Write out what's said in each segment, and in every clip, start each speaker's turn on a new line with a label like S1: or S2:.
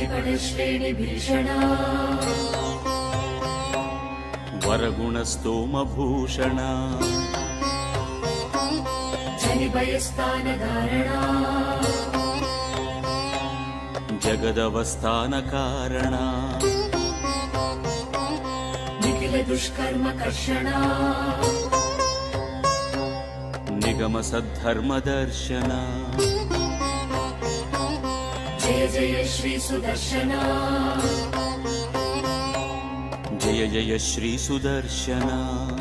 S1: त्रिगणश्रेणिभीषणा
S2: वरगुणस्तोमभूषणा
S1: जनिभयस्थानधारणा
S2: जगदवस्थानकारणा
S1: निखिलदुष्कर्मकर्षणा
S2: निगमसद्धर्मदर्शना
S1: जय जय श्रीसुदर्शना
S2: जय जय श्रीसुदर्शना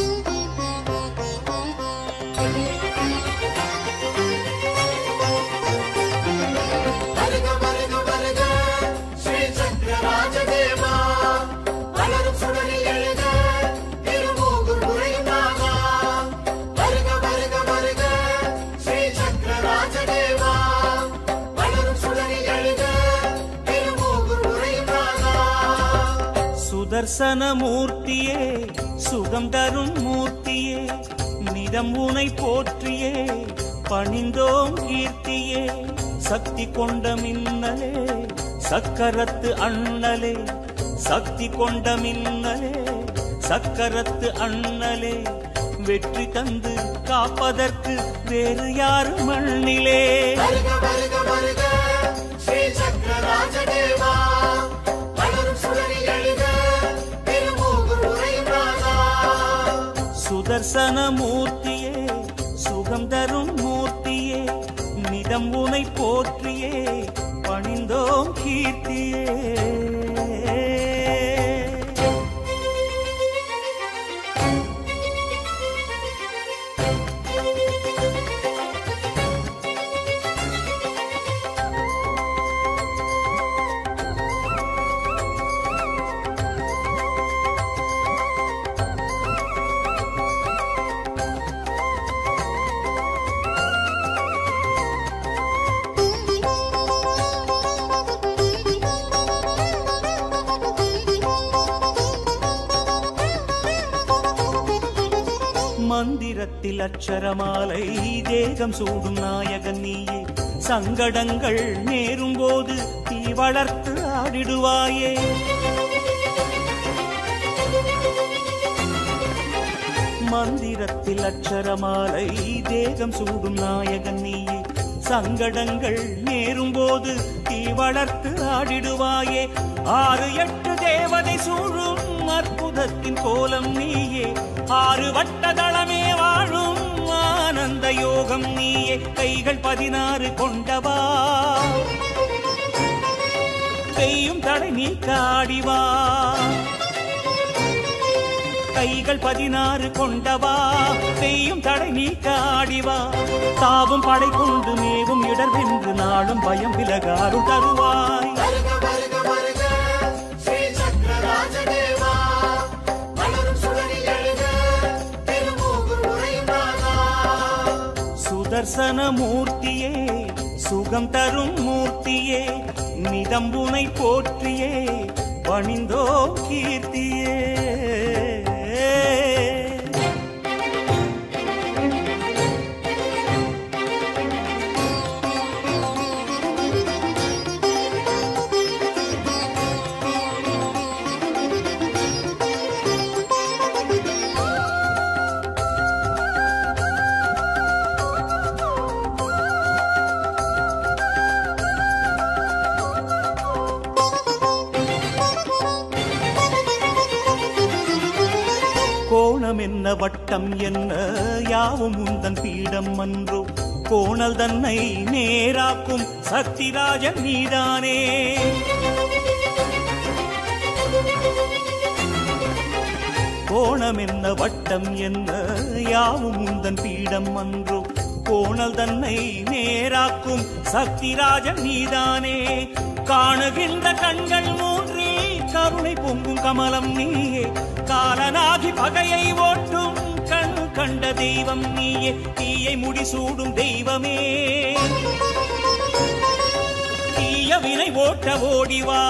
S3: வருக வருக வருக ஸ்ரீ சக்கர ராஜதேவா வளரும் சுடரில் எழுக திருமூகுர் உரையும் நாதா வருக வருக வருக ஸ்ரீ சக்கர ராஜதேவா வளரும் சுடரில் எழுக திருமூகுர் உரையும் நாதா
S2: சுதர்சன மூர்த்தியே சுகம் தரும் மூர்த்தியே நிதம் உனை போற்றியே பணிந்தோம் கீர்த்தியே சக்தி கொண்ட மின்னலே சக்கரத்து அண்ணலே சக்தி கொண்ட மின்னலே சக்கரத்து அண்ணலே வெற்றி தந்து காப்பதற்கு வேறு யாரும் மண்ணிலே
S3: வருக வருக வருக ஸ்ரீ சக்கர ராஜதேவா வளரும் சுடரில் எழுக திருமூகுர் உரையும் நாதா
S2: சுதர்சன மூர்த்தியே சுகம் தரும் மூர்த்தியே நிதம் உனை போற்றியே பணிந்தோம் கீர்த்தியே மந்திரத்தில் அச்சரமாலை தேகம் சூடும் நாயகன் நீயே சங்கடங்கள் நேரும் போது தீ வளர்த்து ஆடிடுவாயே மந்திரத்தில் அச்சரமாலை தேகம் சூடும் நாயகன் நீயே சங்கடங்கள் நேரும் போது தீ வளர்த்து ஆடிடுவாயே ஆறு எட்டு தேவதை சூழும் அற்புதத்தின் கோலம் நீயே ஆறு வட்ட தளமே வாழும் ஆனந்த யோகம் நீயே கைகள் பதினாறு கொண்டவா பெய்யும் தடை நீ காடிவா கைகள் பதினாறு கொண்டவா பெய்யும் தடை நீ காடிவா தாவும் படை கொண்டு மேவும் இடர் வென்று நாளும் பயம் விலகாரும் தருவாய்
S3: வருக வருக வருக ஸ்ரீ சக்கர ராஜதேவா வளரும் சுடரில் எழுக திருமூகுர் உரையும் நாதா
S2: சுதர்சன மூர்த்தியே சுகம் தரும் மூர்த்தியே நிதம்புனை போற்றியே பணிந்தோ கீர்த்தியே கோணம் என்ன வட்டம் என்ன யாவும் உந்தன் பீடம் அன்றோ கோணல் தன்னை நேராக்கும் சக்திராஜன் நீதானே கோணம் என்ன வட்டம் என்ன யாவும் உந்தன் பீடம் அன்றோ கோணல் தன்னை நேராக்கும் சக்திராஜன் நீதானே காணுகின்ற கண்கள் மூன்றில் கருணை பொங்கும் கமலம் நீயே காலனாகி பகையை ஓட்டும் கண் கண்ட தெய்வம் நீயே தீயை முடிசூடும் தெய்வமே தீய வினை ஓட்ட ஓடிவா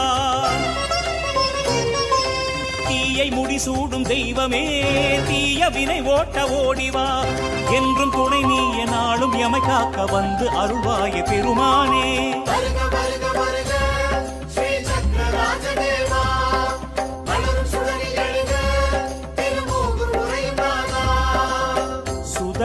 S2: தீயை முடிசூடும் தெய்வமே தீய வினை ஓட்ட ஓடிவா என்றும் துணை நீய நாளும் எமை காக்க வந்து அருள்வாய பெருமானே
S3: வருக வருக வருக ஸ்ரீ சக்கர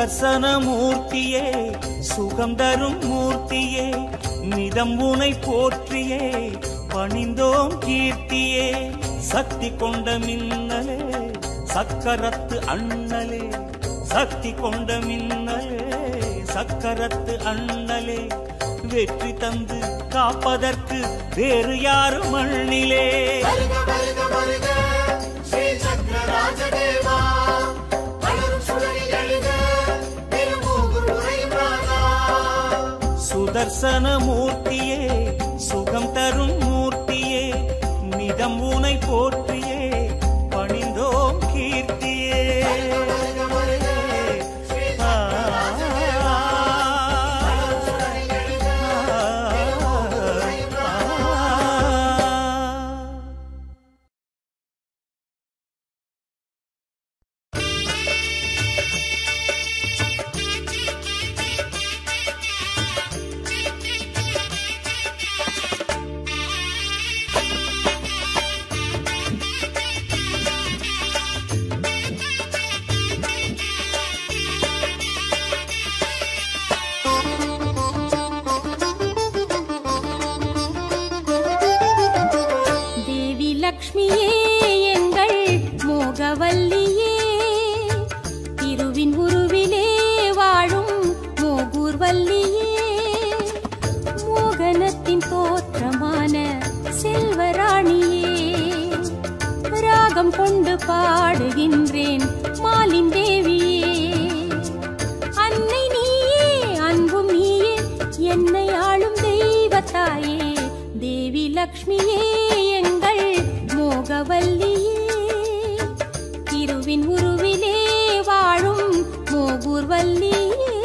S2: சுதர்சன மூர்த்தியே சுகம் தரும் மூர்த்தியே நிதம் உனை போற்றியே பணிந்தோம் கீர்த்தியே சக்தி கொண்ட மின்னலே சக்கரத்து அண்ணலே சக்தி கொண்ட மின்னலே சக்கரத்து அண்ணலே வெற்றி தந்து காப்பதற்கு வேறு யாரும் மண்ணிலே
S3: வருக வருக வருக ஸ்ரீ சக்கரராஜ தேவா வளரும் சுடரில் எழுக திருமூகுர் உரையும் நாதா
S2: சுதர்சன மூர்த்தியே சுகம் தரும் மூர்த்தியே நிதம் உனை போற்றியே பணிந்தோம் கீர்த்தியே
S3: வருக வருக ஸ்ரீ
S2: ஆ,
S3: சக்கரராஜ தேவா வளரும் சுடரில் எழுக திருமூகுர் உரையும் நாதா
S4: தேவி லக்ஷ்மியே எங்கள் மோகவல்லியே திருவின் உருவிலே வாழும் மோகூர்வல்லியே மோகனத்தின் தோற்றமான செல்வராணியே ராகம் கொண்டு பாடுகின்றேன் மாலின் தேவியே அன்னை நீயே அன்பும் நீயே என்னை ஆளும் தெய்வத்தாயே தேவி லக்ஷ்மியே எங்கள் மோகவல்லியே திருவின் உருவிலே வாழும் மோகூர்வல்லியே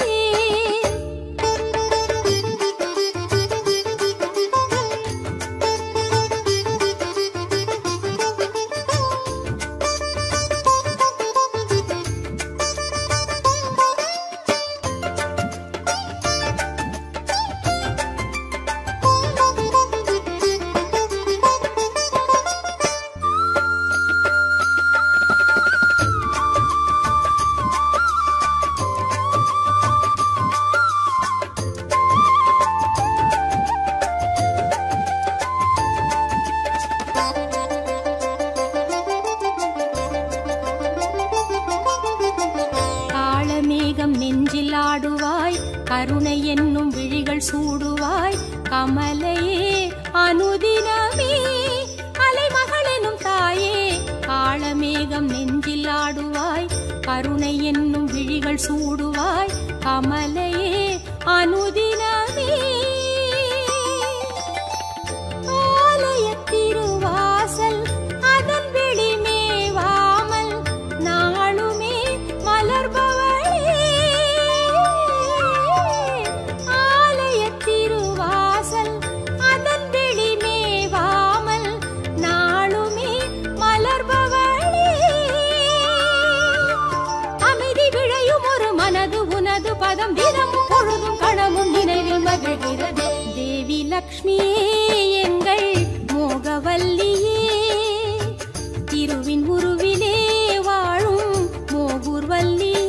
S4: காளமேகம் நெஞ்சில் ஆடுவாய் கருணை என்னும் விழிகள் சூடுவாய் கமலையே அனுதினமே அலைமகள் எனும் தாயே காளமேகம் நெஞ்சில் ஆடுவாய் கருணை என்னும் விழிகள் சூடுவாய் கமலையே அனுதினமே ஆலயத் திருவாசல் அதன் வெளிமேவாமல் நாளுமே மலர்பவளே ஆலயத் திருவாசல் அதன் வெளிமேவாமல் நாளுமே மலர்பவளே அமைதி விழையும் ஒரு மனது உனது பதம் தினமும் பொழுதும் கணமும் நினைவில் மகிழ்கிறது தேவி லக்ஷ்மியே எங்கள் மோகவல்லியே திருவின் உருவிலே வாழும் மோகூர்வல்லியே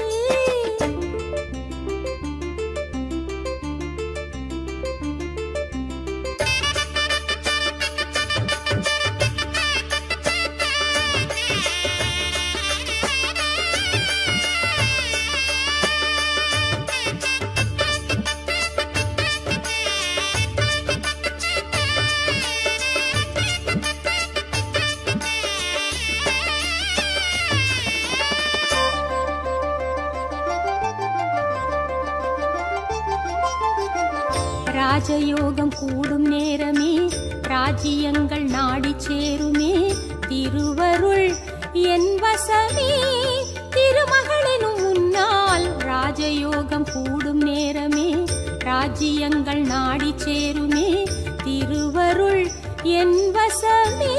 S4: ராஜயோகம் கூடும் நேரமே ராஜ்யங்கள் நாடி சேருமே திருவருள் என் வசமே திருமகளினும் முன்னால் ராஜயோகம் கூடும் நேரமே ராஜ்யங்கள் நாடி சேருமே திருவருள் என் வசமே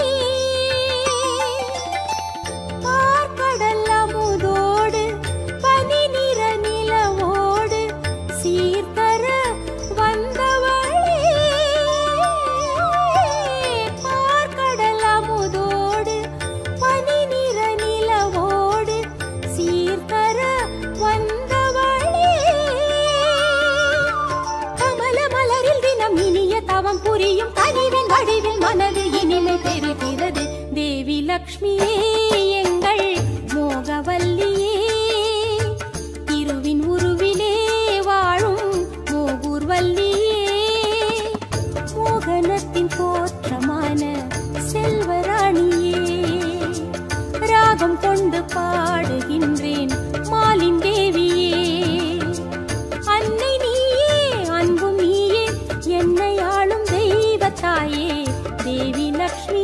S4: பார்க்கடல் அமுதோடு பனி நிற நிலவோடு சீர்தர வந்தவளே பார்க்கடல் அமுதோடு பனி நிற நிலவோடு சீர்தர வந்தவளே தவம் புரியும் கனிவின் வடிவில் மனது இனிமை பெறுகிறது தேவி லக்ஷ்மியே எங்கள் மோகவல்லியே திருவின் உருவிலே வாழும் மோகூர்வல்லியே மோகனத்தின் தோற்றமான செல்வராணியே ராகம் கொண்டு பாடுகின்றேன் மாலின் தேவியே அன்னை நீயே அன்பும் நீயே என்னை ஆளும் தெய்வத்தாயே தேவி லக்ஷ்மி